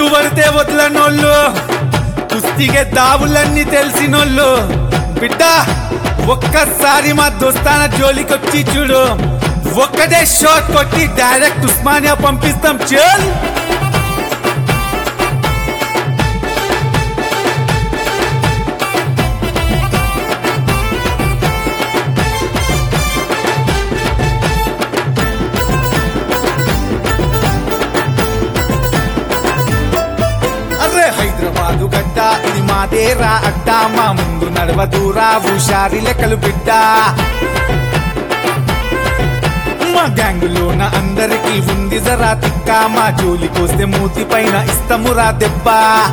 పట్టుబడితే వదలనోళ్ళు కుస్తీగే దావులన్నీ తెలిసినోళ్ళు బిడ్డ ఒక్కసారి మా దోస్తాన జోలికొచ్చి చూడు ఒక్కటే షాట్ కొట్టి డైరెక్ట్ ఉస్మానియా పంపిస్తాం చల్ అరే హైదరాబాదు గడ్డ ఇది మాదేరా అడ్డ మా ముందు నడవదూరా హుషారి లెక్కలు బిడ్డ మా గ్యాంగులోన అందరికీ ఉంది జరా తిక్క మా జోలికొస్తే మూతి పైన ఇస్తమురా దెబ్బ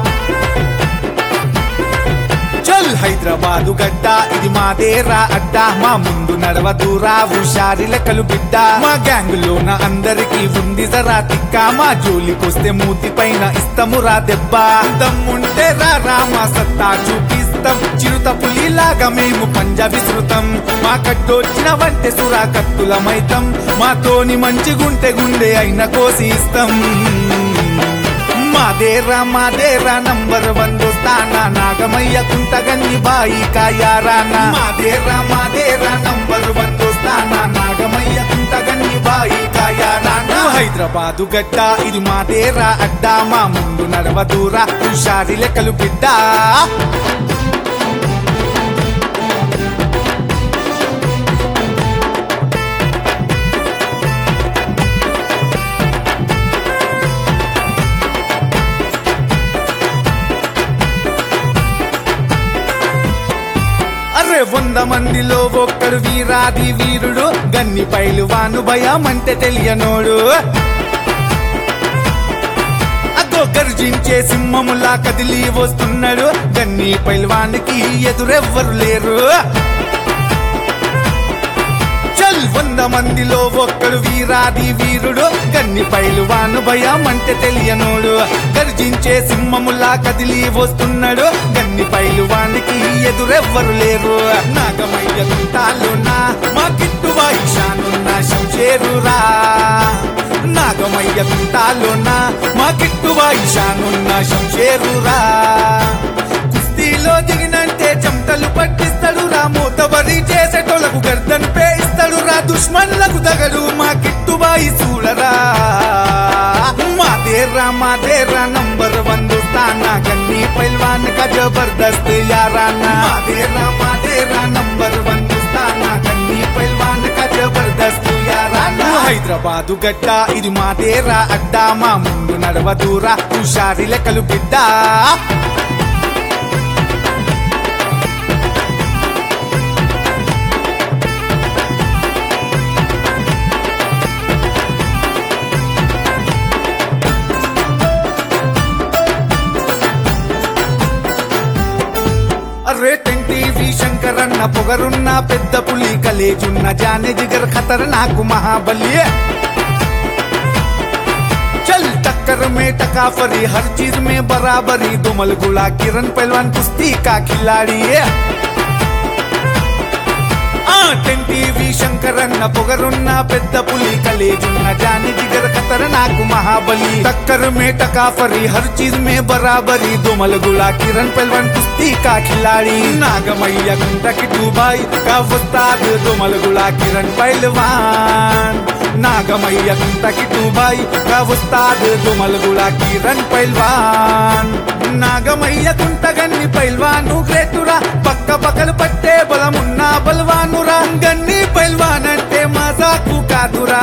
చల్ హైదరాబాదు గడ్డ ఇది మాదేరా అడ్డ మా ముందు నడవదూరా హుషారి లెక్కలు బిడ్డ మా గ్యాంగులోన అందరికీ ఉంది జరా తిక్క మా జోలికొస్తే మూతి పైన ఇస్తమురా దెబ్బ దమ్ముంటే రా రా మా సత్తా చూపిస్తాం చిరుత పులిలాగా మేము పంజాబీ శృతం మా కట్టొచ్చిన వంటే సురా కత్తులమైతం మాతోని మంచిగుంటే గుండె అయిన కోసి ఇస్తాం మాదేరా మాదేరా నంబర్ వన్ దోస్తానా నాగమయ్య కుంటగన్ని బాయి కాయారానా మాదేరా మాదేరా నంబర్ వన్ దోస్తానా నాగమయ్య కుంటగన్ని బాయి కాయారానా హైదరాబాదు గడ్డ ఇది మాదేరా అడ్డా మా ముందు నడవదూరా హుషారి లెక్కలు బిడ్డ అరే వంద మందిలో ఒక్కడు వీరాది వీరుడు గన్ని పైలు వాను భయమంటే తెలియనోడు అదో గర్జించే సింహములా కదిలి వస్తున్నాడు గన్ని పైల్వానికి ఎదురెవ్వరు లేరు చల్ వంద మందిలో ఒక్కడు వీరాది వీరుడు గన్ని పైలువాను భయమంటే తెలియనోడు గర్జించే సింహములా కదిలి వస్తున్నాడు గన్ని పైలువానికి ఎదురెవ్వరు లేరు నాగమయ్య గుంటాలున్నా మా కిట్టు వాయిషానున్న శంషేరురా నాగమయ్య గుంటాలున్నా మా కిట్టు వాయిషానున్న శంషేరురా కుస్తీలో దిగినంటే చెమటలు పట్టిస్తాడు రా మూతబరి చేసేటోళ్ళకు గర్దన్ పేయిస్తాడు రా దుష్మన్లకు తగడు మా కిట్టుబాయి చూడరా మా దేర్రా మా దేర్రా నంబర్ వన్ దోస్తానా గన్ని పైల్వాన్ కా జబర్దస్త్ యారానా మా దేర్రా మా దేర్రా నంబర్ వన్ దోస్తానా గన్ని పైల్వాన్ కా జబర్దస్త్ యారానా హైదరాబాదు గడ్డ ఇది మా దేరా అడ్డా మా ముందు నడవదూరా హుషారి లెక్కలు బిడ్డ అరే టీవీ శంకరన్న పొగరున్న పెద్ద పులి కలేజున్న జానే జిగర్ ఖతర్ నాకు మహాబలి చల్ टक्कर में टकाफरी हर चीज में बराबरी दुमल गुला किरण पहलवान कुश्ती का खिलाड़ी है ఆ టీవీ శంకరన్న పొగరున్న పెద్ద పులి కలేజున్న జాని జిగర్ ఖతర్ నాకు మహాబలి टक्कर में टकाफरी हर चीज में बराबरी दुमल गुला किरण पहलवान कुश्ती का खिलाड़ी नागमैया गुंटकी डुबाई का उस्ताद दुमल गुला किरण पहलवान నాగమయ్య కుంటకి డుబాయ్ కా ఉస్తాద్ దుమల్ గులా కిరణ్ పైల్వాన్ నాగమయ్య కుంటగన్ని పైల్వాను గ్రేటురా పక్క పక్కలు పట్టే బలమున్న బల్వానురా గన్ని పైల్వాన్ అంటే మజాకు కాదురా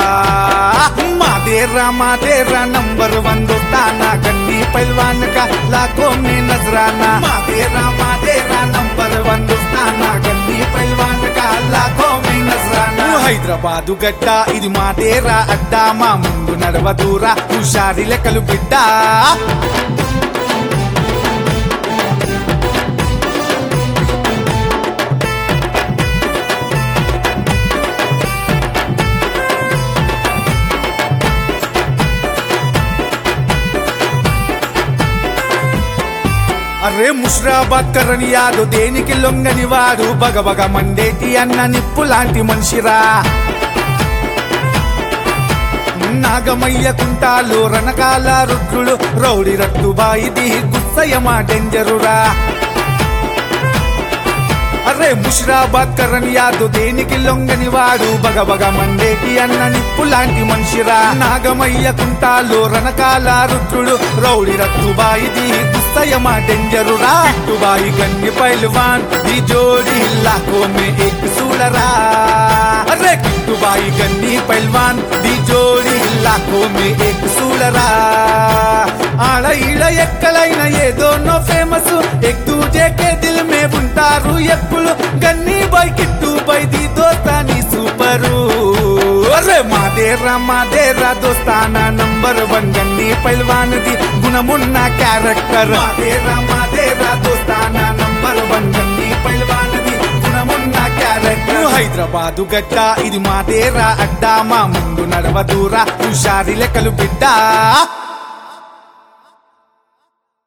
మాదేరా మాదేరా నంబర్ వన్ దోస్తానా గన్ని పైల్వాన్ కా లాఖో మే నజరానా మాదేరా మాదేరా నంబర్ వన్ దోస్తానా గన్ని పైల్వాన్ కా లాఖో మే నజరానా హైదరాబాదు గడ్డ ఇది మాదేరా అడ్డా మా ముందు నడవదూరా హుషారి లెక్కలు బిడ్డ అరే ముషరాబాద్ కరణ్ యాదు దేనికి లొంగని వాడు బగబగ మండేటి అన్న నిప్పు లాంటి మనిషిరా నాగమయ్య కుంటాలు రణకాల రుద్రుడు రౌడి రట్టుబాయిది గుస్సయమా డేంజరురా అరే ముషిరాబాద్ కరణ్ యాదు దేనికి లొంగని వాడు బగబగ మండేటి అన్న నిప్పు లాంటి మనిషిరా నాగమయ్య కుంటాలు రణకాల రుద్రుడు రౌడి రత్తుబాయిది దుస్తయమా డేంజరురా టుబాయి గన్ని పైల్వాన్ ది జోడి లాఖో మే ఏక్ సూడరా అరే కిట్టుబాయి గన్ని పైల్వాన్ ది జోడి లాఖో మే ఏక్ సూడరా ఆడ ఈడ ఎక్కలైన ఏదో నో ఫేమస్ ఎక్తూ జేకే దిల్ మే ఉంటారు ఎప్పుడు గన్నీ బై కిట్టు బై ది దోస్తాని సూపరు అరే మాదేరా మాదేరా దోస్తానా నంబర్ వన్ గన్నీ పైల్వాన్ ది గుణమున్న క్యారెక్టర్ మాదేరా మాదేరా దోస్తానా నంబర్ వన్ గన్నీ పైల్వాన్ ది గుణమున్న క్యారెక్టర్ హైదరాబాదు గడ్డ ఇది మాదేరా అడ్డా మా ముందు నడవదూరా హుషారి లెక్కలు బిడ్డ